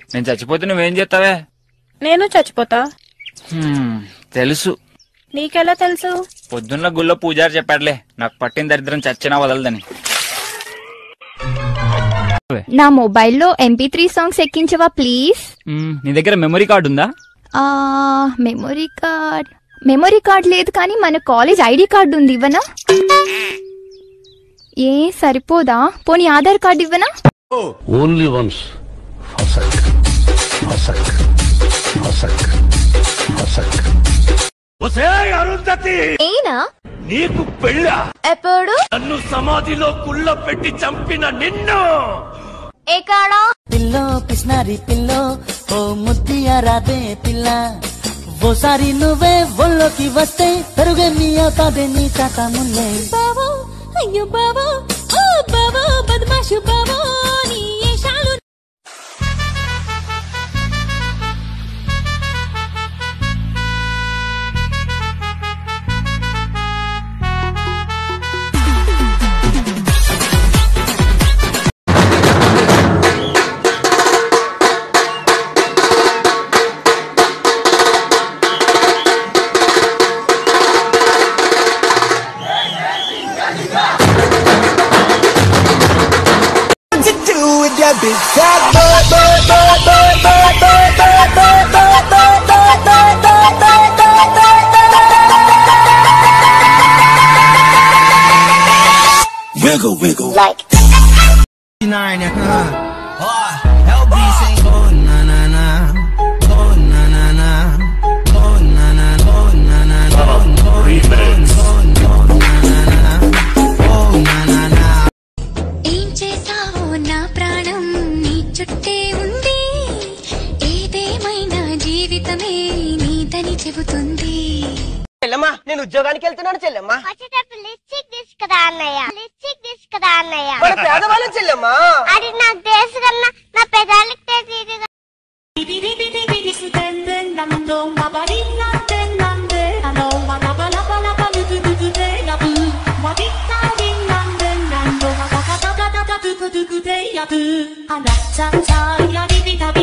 నేను చచ్చిపోతే నువ్వేం చేస్తావే నేను చచ్చిపోతా హ్మ్, తెలుసు నీకెలా తెలుసు పొద్దున్న గుళ్ళో పూజారి చెప్పాడులే నాకు పట్టిన దరిద్రం చచ్చినా వదలదని నా మొబైల్లో ఎంపీ త్రీ సాంగ్స్ ఎక్కించవా ప్లీజ్ మ్, నీ దగ్గర మెమరీ కార్డు ఉందా ఆ మెమొరీ కార్డ్ మెమొరీ కార్డ్ లేదు కానీ మన కాలేజ్ ఐడి కార్డు ఉంది ఇవ్వనా ఏ సరిపోదా పోనీ ఆధార్ కార్డు ఇవ్వనా ఓన్లీ వన్స్ ఫసక్ ఫసక్ ఫసక్ ఫసక్ ఏనా నీకు పెళ్ళ ఎప్పుడు నన్ను సమాధిలో కుళ్ళ పెట్టి చంపిన నిన్ను ఎక్కడా పిల్లో పిస్నారి పిల్లో ఓ ముద్దియారాదే పిల్ల ఓసారి నువ్వే ఒళ్ళోకి వస్తే పెరుగే మీ అవుతాదే నీ చాట ముల్లే బావో అయ్యో బావో ఓ బావో బద్మాషు బావో నీ ఏషాలు ఏం చేసావో నా ప్రాణం నీ చుట్టే ఉంది ఏదేమైనా జీవితమే నీదని చెబుతుంది చెల్లమ్మా నేను ఉద్యోగానికి వెళ్తున్నాను చెల్లమ్మా వచ్చేటప్పుడు లిప్స్టిక్ తీసుకురా అన్నయ్య లిప్స్టిక్ తీసుకురా అన్నయ్య మన పేదవాళ్ళం చెల్లమ్మా అది నాకు తెలుసు కన్నా నా పెదాలకు తెలియదు Cha cha ya di di da